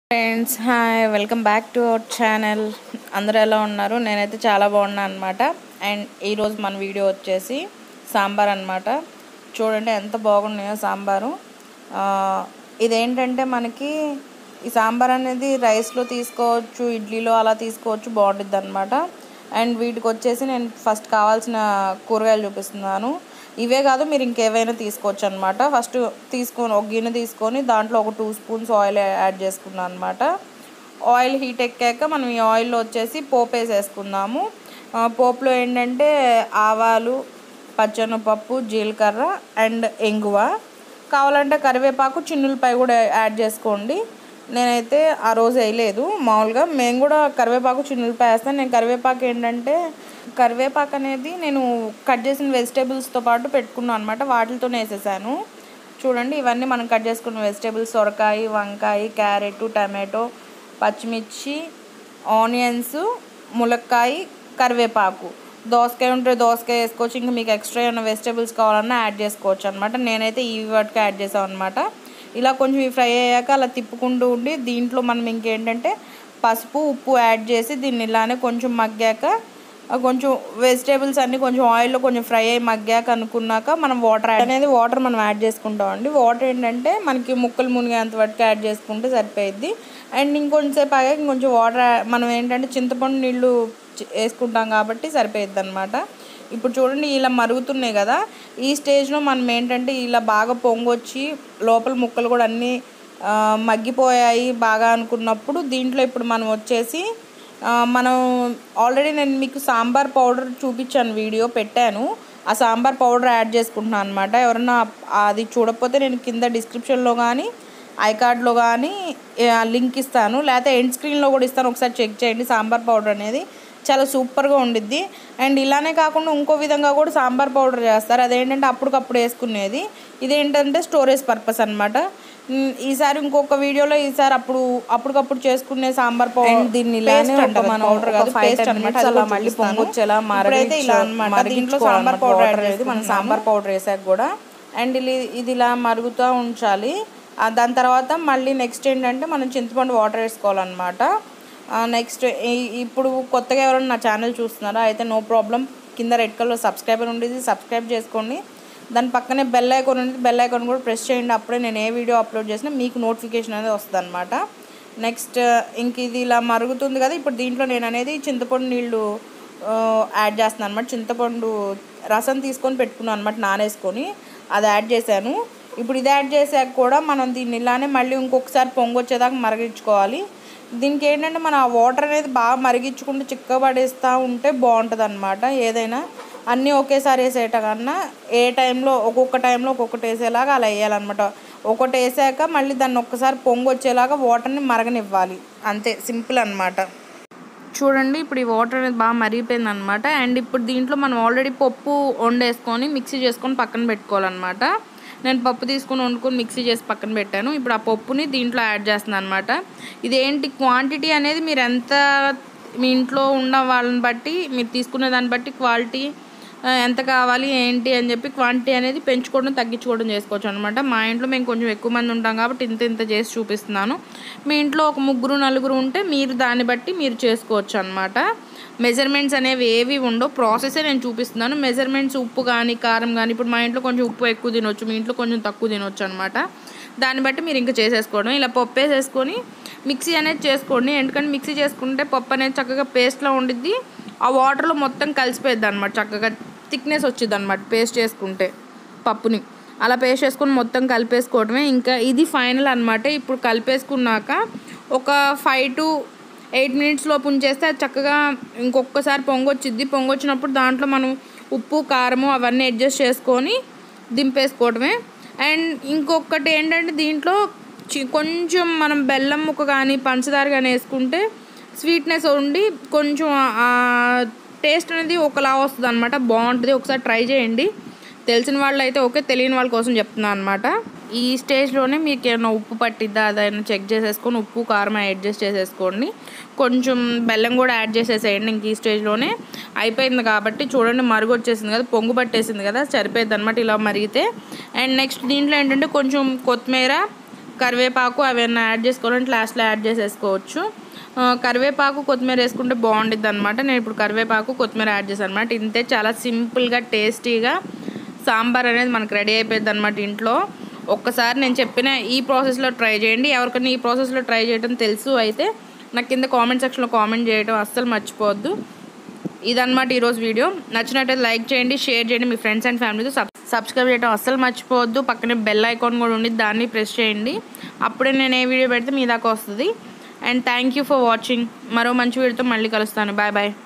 friends hi welcome back to our channel అందరూ ఎలా ఉన్నారు నేనైతే చాలా బాగున్నాను అనమాట అండ్ ఈరోజు మన వీడియో వచ్చేసి సాంబార్ అనమాట చూడండి ఎంత బాగున్నాయో సాంబారు ఆ, ఇదేంటంటే మనకి ఈ సాంబార్ అనేది రైస్లో తీసుకోవచ్చు ఇడ్లీలో అలా తీసుకోవచ్చు బాగుంటుంది అనమాట అండ్ వీటికి వచ్చేసి నేను ఫస్ట్ కావాల్సిన కూరగాయలు చూపిస్తున్నాను ఇవే కాదు మీరు ఇంకేవైనా తీసుకోవచ్చు అనమాట ఫస్ట్ తీసుకొని ఒక గిన్నె తీసుకొని దాంట్లో ఒక టూ స్పూన్స్ ఆయిల్ యాడ్ చేసుకున్నాను అనమాట ఆయిల్ హీట్ ఎక్కాక మనం ఈ ఆయిల్లో వచ్చేసి పోపు వేసేసుకుందాము ఆ, పోపులో ఏంటంటే ఆవాలు పచ్చెనపప్పు జీలకర్ర అండ్ ఎంగువ కావాలంటే కరివేపాకు చిన్నులపై కూడా యాడ్ చేసుకోండి నేనైతే ఆ రోజు వేయలేదు మామూలుగా మేము కూడా కరివేపాకు చిన్నులపై వేస్తాను నేను కరివేపాకు ఏంటంటే కరివేపాకు అనేది నేను కట్ చేసిన వెజిటేబుల్స్తో పాటు పెట్టుకున్నాను అనమాట వాటితోనే వేసేసాను చూడండి ఇవన్నీ మనం కట్ చేసుకున్న వెజిటేబుల్స్ సొరకాయ వంకాయ క్యారెట్ టమాటో పచ్చిమిర్చి ఆనియన్స్ ములక్కాయ కరివేపాకు దోసకాయ ఉంటే దోసకాయ వేసుకోవచ్చు ఇంకా మీకు ఎక్స్ట్రా ఏమైనా వెజిటేబుల్స్ కావాలన్నా యాడ్ చేసుకోవచ్చు అనమాట నేనైతే ఈ వాటికి యాడ్ చేసాను అనమాట ఇలా కొంచెం ఇవి ఫ్రై అయ్యాక అలా తిప్పుకుంటూ ఉండి దీంట్లో మనం ఇంకేంటంటే పసుపు ఉప్పు యాడ్ చేసి దీన్ని ఇలానే కొంచెం మగ్గాక ఆ కొంచెం వెజిటేబుల్స్ అన్నీ కొంచెం ఆయిల్లో కొంచెం ఫ్రై అయ్యి మగ్గాక అనుకున్నాక మనం వాటర్ యాడ్ అనేది వాటర్ మనం యాడ్ చేసుకుంటామండి వాటర్ ఏంటంటే మనకి ముక్కలు మునిగేంత వరకు యాడ్ చేసుకుంటే సరిపోయిద్ది అండ్ ఇంకొంచెంసేపు ఆగాక ఇంకొంచెం వాటర్ మనం ఏంటంటే చింతపండు నీళ్ళు చి- వేసుకుంటాం కాబట్టి సరిపోయిద్ది అనమాట ఇప్పుడు చూడండి ఇలా మరుగుతున్నాయి కదా ఈ స్టేజ్లో మనం ఏంటంటే ఇలా బాగా పొంగొచ్చి లోపల ముక్కలు కూడా అన్నీ ఆ, మగ్గిపోయాయి బాగా అనుకున్నప్పుడు దీంట్లో ఇప్పుడు మనం వచ్చేసి ఆ, మనం ఆల్రెడీ నేను మీకు సాంబార్ పౌడర్ చూపించాను వీడియో పెట్టాను ఆ సాంబార్ పౌడర్ యాడ్ చేసుకుంటున్నాను అనమాట ఎవరన్నా అది చూడకపోతే నేను కింద డిస్క్రిప్షన్లో కానీ ఐకార్డ్లో కానీ లింక్ ఇస్తాను లేకపోతే ఎండ్ స్క్రీన్లో కూడా ఇస్తాను ఒకసారి చెక్ చేయండి సాంబార్ పౌడర్ అనేది చాలా సూపర్గా ఉండిద్ది అండ్ ఇలానే కాకుండా ఇంకో విధంగా కూడా సాంబార్ పౌడర్ చేస్తారు అదేంటంటే అప్పటికప్పుడు వేసుకునేది ఇదేంటంటే స్టోరేజ్ పర్పస్ అనమాట ఈసారి ఇంకొక వీడియోలో ఈసారి అప్పుడు అప్పటికప్పుడు చేసుకునే సాంబార్ పౌడర్ దీన్ని ఇలానే ఒక మన పౌడర్ కాదు పేస్ట్ అనమాట అలా మళ్ళీ పొంగొచ్చేలా ఇప్పుడైతే ఇలా అనమాట దీంట్లో సాంబార్ పౌడర్ యాడ్ చేసి మనం సాంబార్ పౌడర్ వేసాక కూడా అండ్ ఇది ఇది ఇలా మరుగుతూ ఉంచాలి ఆ దాని తర్వాత మళ్ళీ నెక్స్ట్ ఏంటంటే మనం చింతపండు వాటర్ వేసుకోవాలన్నమాట నెక్స్ట్ ఇప్పుడు కొత్తగా ఎవరైనా నా ఛానల్ చూస్తున్నారా అయితే నో ప్రాబ్లం కింద రెడ్ కలర్ సబ్స్క్రైబర్ ఉండేది సబ్స్క్రైబ్ చేసుకోండి దాని పక్కనే బెల్ ఐకాన్ ఉంది బెల్ ఐకాన్ కూడా ప్రెస్ చేయండి అప్పుడే నేను ఏ వీడియో అప్లోడ్ చేసినా మీకు నోటిఫికేషన్ అనేది వస్తుంది అనమాట నెక్స్ట్ ఇంక ఇది ఇలా మరుగుతుంది కదా ఇప్పుడు దీంట్లో నేను అనేది చింతపండు నీళ్ళు ఆ, యాడ్ చేస్తున్నాను అనమాట చింతపండు రసం తీసుకొని పెట్టుకున్నాను అనమాట నానేసుకొని అది యాడ్ చేశాను ఇప్పుడు ఇది యాడ్ చేసాక కూడా మనం దీన్ని ఇలానే మళ్ళీ ఇంకొకసారి పొంగొచ్చేదాకా మరిగించుకోవాలి దీనికి ఏంటంటే మనం ఆ వాటర్ అనేది బాగా మరిగించుకుంటూ చిక్కబడేస్తూ ఉంటే బాగుంటుంది అనమాట ఏదైనా అన్నీ ఒకేసారి వేసేట కన్నా ఏ టైంలో ఒక్కొక్క టైంలో ఒక్కొక్కటి వేసేలాగా అలా వేయాలన్నమాట ఒకటి వేసాక మళ్ళీ దాన్ని ఒక్కసారి పొంగు వచ్చేలాగా వాటర్ని మరగనివ్వాలి అంతే సింపుల్ అన్నమాట చూడండి ఇప్పుడు ఈ వాటర్ అనేది బాగా మరిగిపోయింది అనమాట అండ్ ఇప్పుడు దీంట్లో మనం ఆల్రెడీ పప్పు వండేసుకొని మిక్సీ చేసుకొని పక్కన పెట్టుకోవాలన్నమాట నేను పప్పు తీసుకొని వండుకొని మిక్సీ చేసి పక్కన పెట్టాను ఇప్పుడు ఆ పప్పుని దీంట్లో యాడ్ చేస్తున్నాను అనమాట ఇదేంటి క్వాంటిటీ అనేది మీరు ఎంత మీ ఇంట్లో ఉన్న వాళ్ళని బట్టి మీరు తీసుకునే దాన్ని బట్టి క్వాలిటీ ఆ, ఎంత కావాలి ఏంటి అని చెప్పి క్వాంటిటీ అనేది పెంచుకోవడం తగ్గించుకోవడం చేసుకోవచ్చు అనమాట మా ఇంట్లో మేము కొంచెం ఎక్కువ మంది ఉంటాం కాబట్టి ఇంత ఇంత చేసి చూపిస్తున్నాను మీ ఇంట్లో ఒక ముగ్గురు నలుగురు ఉంటే మీరు దాన్ని బట్టి మీరు చేసుకోవచ్చు అనమాట మెజర్మెంట్స్ అనేవి ఏవి ఉండవు ప్రాసెసే నేను చూపిస్తున్నాను మెజర్మెంట్స్ ఉప్పు కానీ కారం కానీ ఇప్పుడు మా ఇంట్లో కొంచెం ఉప్పు ఎక్కువ తినొచ్చు మీ ఇంట్లో కొంచెం తక్కువ తినొచ్చు అనమాట దాన్ని బట్టి మీరు ఇంకా చేసేసుకోవడం ఇలా పప్పు వేసేసుకొని మిక్సీ అనేది చేసుకోండి ఎందుకంటే మిక్సీ చేసుకుంటే పప్పు అనేది చక్కగా పేస్ట్లో ఉండిద్ది ఆ వాటర్లో మొత్తం కలిసిపోయిద్ది అనమాట చక్కగా థిక్నెస్ వచ్చింది అనమాట పేస్ట్ చేసుకుంటే పప్పుని అలా పేస్ట్ చేసుకొని మొత్తం కలిపేసుకోవడమే ఇంకా ఇది ఫైనల్ అనమాట ఇప్పుడు కలిపేసుకున్నాక ఒక ఫైవ్ టు ఎయిట్ మినిట్స్ లోపు ఉంచేస్తే అది చక్కగా ఇంకొకసారి పొంగొచ్చిద్ది పొంగొచ్చినప్పుడు దాంట్లో మనం ఉప్పు కారము అవన్నీ అడ్జస్ట్ చేసుకొని దింపేసుకోవడమే అండ్ ఇంకొకటి ఏంటంటే దీంట్లో చి- కొంచెం మనం బెల్లం ముక్క కానీ పంచదార కానీ వేసుకుంటే స్వీట్నెస్ ఉండి కొంచెం ఆ టేస్ట్ అనేది ఒకలా వస్తుంది అనమాట బాగుంటుంది ఒకసారి ట్రై చేయండి తెలిసిన వాళ్ళు అయితే ఓకే తెలియని వాళ్ళ కోసం చెప్తున్నాను అనమాట ఈ స్టేజ్లోనే మీకు ఏమైనా ఉప్పు పట్టిద్దా అదైనా చెక్ చేసేసుకొని ఉప్పు కారం అడ్జస్ట్ చేసేసుకోండి కొంచెం బెల్లం కూడా యాడ్ చేసేసేయండి ఇంక ఈ స్టేజ్లోనే అయిపోయింది కాబట్టి చూడండి మరుగు వచ్చేసింది కదా పొంగు పట్టేసింది కదా సరిపోయింది అనమాట ఇలా మరిగితే అండ్ నెక్స్ట్ దీంట్లో ఏంటంటే కొంచెం కొత్తిమీర కరివేపాకు అవన్నీ యాడ్ చేసుకోవాలంటే లాస్ట్లో యాడ్ చేసేసుకోవచ్చు ఆ, కరివేపాకు కొత్తిమీర వేసుకుంటే బాగుండిద్ది అనమాట నేను ఇప్పుడు కరివేపాకు కొత్తిమీర యాడ్ చేశాను అనమాట ఇంతే చాలా సింపుల్గా టేస్టీగా సాంబార్ అనేది మనకు రెడీ అయిపోయింది అనమాట ఇంట్లో ఒక్కసారి నేను చెప్పిన ఈ ప్రాసెస్లో ట్రై చేయండి ఎవరికైనా ఈ ప్రాసెస్లో ట్రై చేయడం తెలుసు అయితే నాకు కింద కామెంట్ సెక్షన్లో కామెంట్ చేయడం అస్సలు మర్చిపోవద్దు ఇదన్నమాట ఈరోజు వీడియో నచ్చినట్టయితే లైక్ చేయండి షేర్ చేయండి మీ ఫ్రెండ్స్ అండ్ ఫ్యామిలీతో సబ్ సబ్స్క్రైబ్ చేయడం అస్సలు మర్చిపోవద్దు పక్కనే బెల్ ఐకాన్ కూడా ఉండి దాన్ని ప్రెస్ చేయండి అప్పుడే నేను ఏ వీడియో పెడితే మీ దాకా వస్తుంది and thank you for watching మరో మంచి వీడియోతో మళ్ళీ కలుస్తాను బాయ్ బాయ్